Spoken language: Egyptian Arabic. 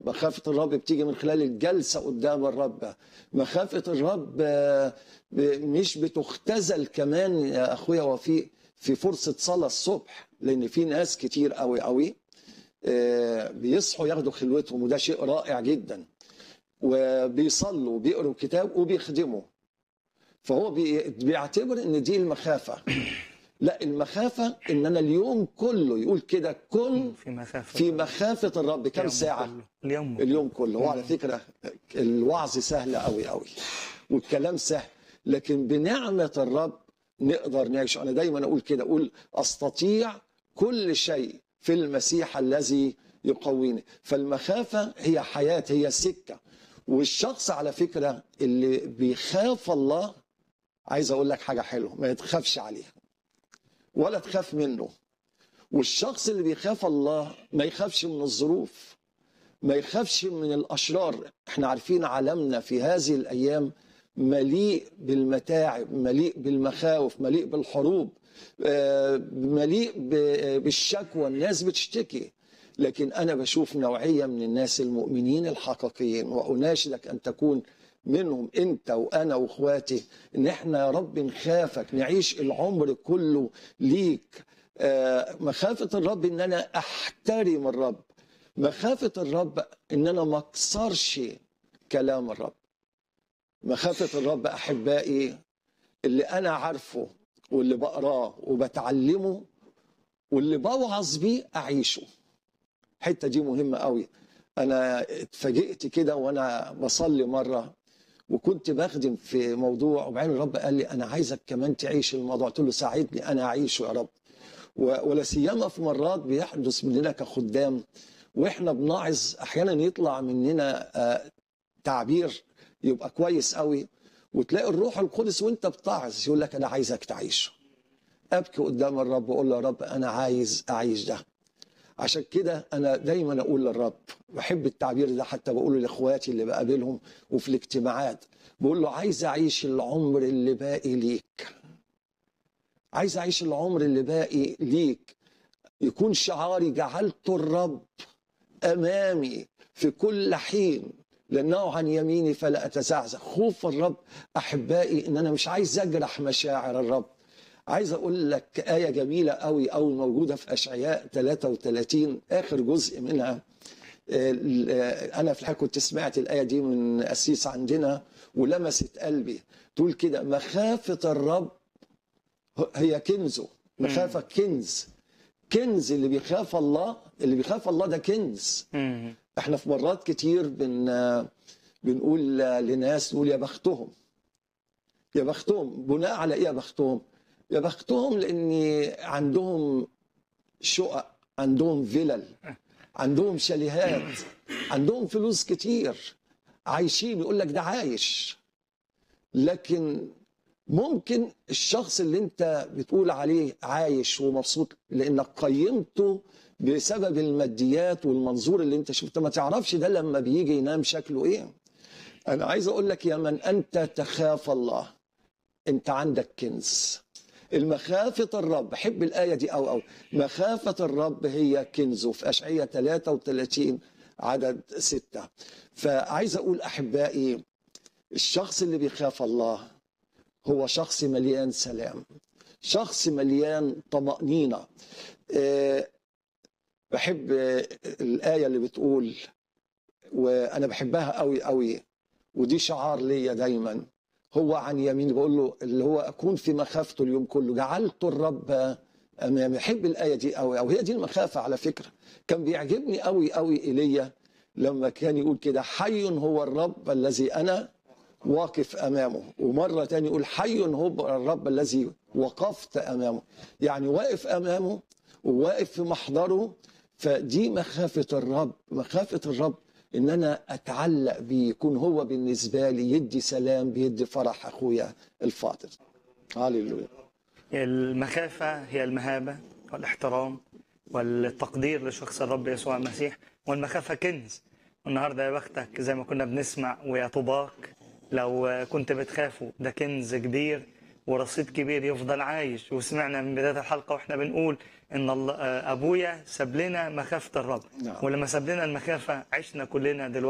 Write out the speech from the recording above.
مخافة الرب بتيجي من خلال الجلسة قدام الرب مخافة الرب آه، ب- مش بتختزل كمان يا أخويا وفي في فرصة صلاة الصبح لأن في ناس كتير قوي قوي آه، بيصحوا ياخدوا خلوتهم وده شيء رائع جدا وبيصلوا وبيقروا كتاب وبيخدموا فهو بي- بيعتبر ان دي المخافه لا المخافه ان انا اليوم كله يقول كده كن في مسافة في مخافه الرب كم اليوم ساعه كله. اليوم كله. اليوم كله هو على فكره الوعظ سهل قوي قوي والكلام سهل لكن بنعمه الرب نقدر نعيش انا دايما اقول كده اقول استطيع كل شيء في المسيح الذي يقويني فالمخافه هي حياه هي سكه والشخص على فكره اللي بيخاف الله عايز اقول لك حاجه حلوه ما يتخافش عليها ولا تخاف منه والشخص اللي بيخاف الله ما يخافش من الظروف ما يخافش من الاشرار احنا عارفين عالمنا في هذه الايام مليء بالمتاعب مليء بالمخاوف مليء بالحروب آه، مليء ب- بالشكوى الناس بتشتكي لكن انا بشوف نوعيه من الناس المؤمنين الحقيقيين واناشدك ان تكون منهم انت وانا واخواتي ان احنا يا رب نخافك نعيش العمر كله ليك آه، مخافه الرب ان انا احترم الرب مخافه الرب ان انا ما اكسرش كلام الرب مخافه الرب احبائي اللي انا عارفه واللي بقراه وبتعلمه واللي بوعظ بيه اعيشه الحته دي مهمه قوي انا اتفاجئت كده وانا بصلي مره وكنت بخدم في موضوع وبعدين الرب قال لي انا عايزك كمان تعيش الموضوع قلت له ساعدني انا اعيشه يا رب و- ولا سيما في مرات بيحدث مننا كخدام واحنا بنعظ احيانا يطلع مننا آه، تعبير يبقى كويس قوي وتلاقي الروح القدس وانت بتعظ يقول لك انا عايزك تعيشه ابكي قدام الرب واقول له يا رب انا عايز اعيش ده عشان كده انا دايما اقول للرب بحب التعبير ده حتى بقوله لاخواتي اللي بقابلهم وفي الاجتماعات بقول له عايز اعيش العمر اللي باقي ليك عايز اعيش العمر اللي باقي ليك يكون شعاري جعلت الرب امامي في كل حين لانه عن يميني فلا اتزعزع خوف الرب احبائي ان انا مش عايز اجرح مشاعر الرب عايز اقول لك ايه جميله قوي قوي موجوده في اشعياء 33 اخر جزء منها آه، انا في الحقيقه كنت سمعت الايه دي من قسيس عندنا ولمست قلبي تقول كده مخافه الرب هي كنزه مخافه كنز كنز اللي بيخاف الله اللي بيخاف الله ده كنز مم. احنا في مرات كتير بن بنقول لناس نقول يا بختهم يا بختهم بناء على ايه يا بختهم يا بختهم لان عندهم شقق عندهم فلل عندهم شاليهات عندهم فلوس كتير عايشين يقول لك ده عايش لكن ممكن الشخص اللي انت بتقول عليه عايش ومبسوط لانك قيمته بسبب الماديات والمنظور اللي انت شفته ما تعرفش ده لما بيجي ينام شكله ايه انا عايز اقول لك يا من انت تخاف الله انت عندك كنز المخافة الرب حب الآية دي أو أو مخافة الرب هي كنزه في أشعية 33 عدد ستة فعايز أقول أحبائي الشخص اللي بيخاف الله هو شخص مليان سلام شخص مليان طمأنينة آه، بحب آه، الآية اللي بتقول وأنا بحبها قوي قوي ودي شعار ليا دايما هو عن يميني بقول له اللي هو أكون في مخافته اليوم كله جعلت الرب أمامي أحب الآية دي قوي أو هي دي المخافة على فكرة كان بيعجبني قوي قوي إيليا لما كان يقول كده حي هو الرب الذي أنا واقف امامه ومره تاني يقول حي هو الرب الذي وقفت امامه يعني واقف امامه وواقف في محضره فدي مخافه الرب مخافه الرب ان انا اتعلق بيه يكون هو بالنسبه لي يدي سلام بيدي فرح اخويا الفاضل هاليلويا المخافة هي المهابة والاحترام والتقدير لشخص الرب يسوع المسيح والمخافة كنز والنهاردة يا بختك زي ما كنا بنسمع ويا طوباك لو كنت بتخافوا ده كنز كبير ورصيد كبير يفضل عايش وسمعنا من بدايه الحلقه واحنا بنقول ان الله- آه، ابويا ساب لنا مخافه الرب نعم. ولما ساب لنا المخافه عشنا كلنا دلوقتي